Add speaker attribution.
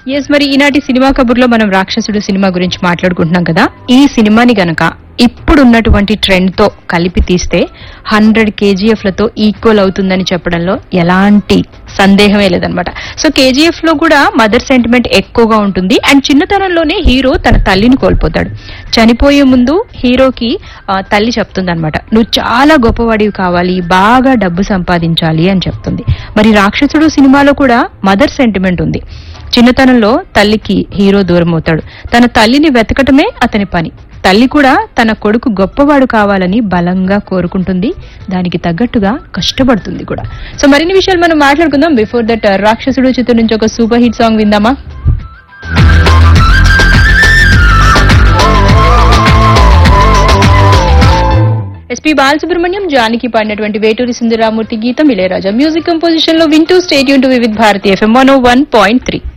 Speaker 1: yes మరి ఈనాటి cinema కబుర్లో మనం రాక్షసుడు సినిమా గురించి మాట్లాడుకుంటున్నాం కదా ఈ సినిమాని గనక ఇప్పుడున్నటువంటి ట్రెండ్ తో కలిపి తీస్తే హండ్రెడ్ కేజీఎఫ్ లతో ఈక్వల్ అవుతుందని చెప్పడంలో ఎలాంటి సందేహమే లేదనమాట సో కేజీఎఫ్ లో కూడా మదర్ సెంటిమెంట్ ఎక్కువగా ఉంటుంది అండ్ చిన్నతనంలోనే హీరో తన తల్లిని కోల్పోతాడు చనిపోయే ముందు హీరోకి ఆ, తల్లి చెప్తుందన్నమాట నువ్వు చాలా గొప్పవాడివి కావాలి బాగా డబ్బు సంపాదించాలి అని చెప్తుంది మరి రాక్షసుడు సినిమాలో కూడా మదర్ సెంటిమెంట్ ఉంది చిన్నతనంలో తల్లికి హీరో దూరం అవుతాడు తన తల్లిని వెతకటమే అతని పని తల్లి కూడా తన కొడుకు గొప్పవాడు కావాలని బలంగా కోరుకుంటుంది దానికి తగ్గట్టుగా కష్టపడుతుంది కూడా సో మరిన్ని విషయాలు మనం మాట్లాడుకుందాం బిఫోర్ దట్ రాక్షసుడు చిత్రం నుంచి ఒక సూపర్ హిట్ సాంగ్ విందామా ఎస్పీ బాలసుబ్రహ్మణ్యం జానికి పాడినటువంటి వేటూరి సుందరరామూర్తి గీతం ఇళయరాజా మ్యూజిక్ కంపోజిషన్ లో వింటూ stay tuned to Vividh Bharati FM one one point three